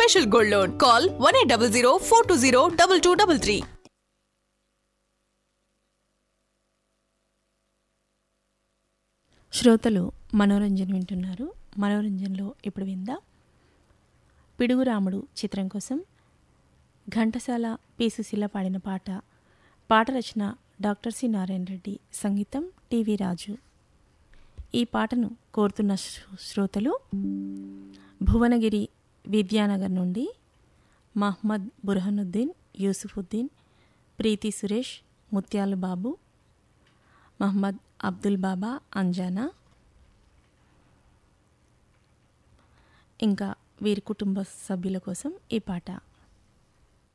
special gold loan call one eight double zero four two zero double two double three శ్రోతలు మనోరంజన్ వింటున్నారు మనోరంజన్లో ఇప్పుడు విందా పిడుగు రాముడు చిత్రం కోసం ఘంటసాల పి సుశీల పాడిన పాట పాట రచన డాక్టర్ సి నారాయణ రెడ్డి సంగీతం టివి రాజు ఈ పాటను కోరుతున్న శ్రో- శ్రోతలు భువనగిరి విద్యానగర్ నుండి మహ్మద్ బుర్హనుద్దీన్ యూసుఫుద్దీన్ ప్రీతి సురేష్ ముత్యాలు బాబు మహమ్మద్ అబ్దుల్ బాబా అంజానా ఇంకా వీరి కుటుంబ సభ్యుల కోసం ఈ పాట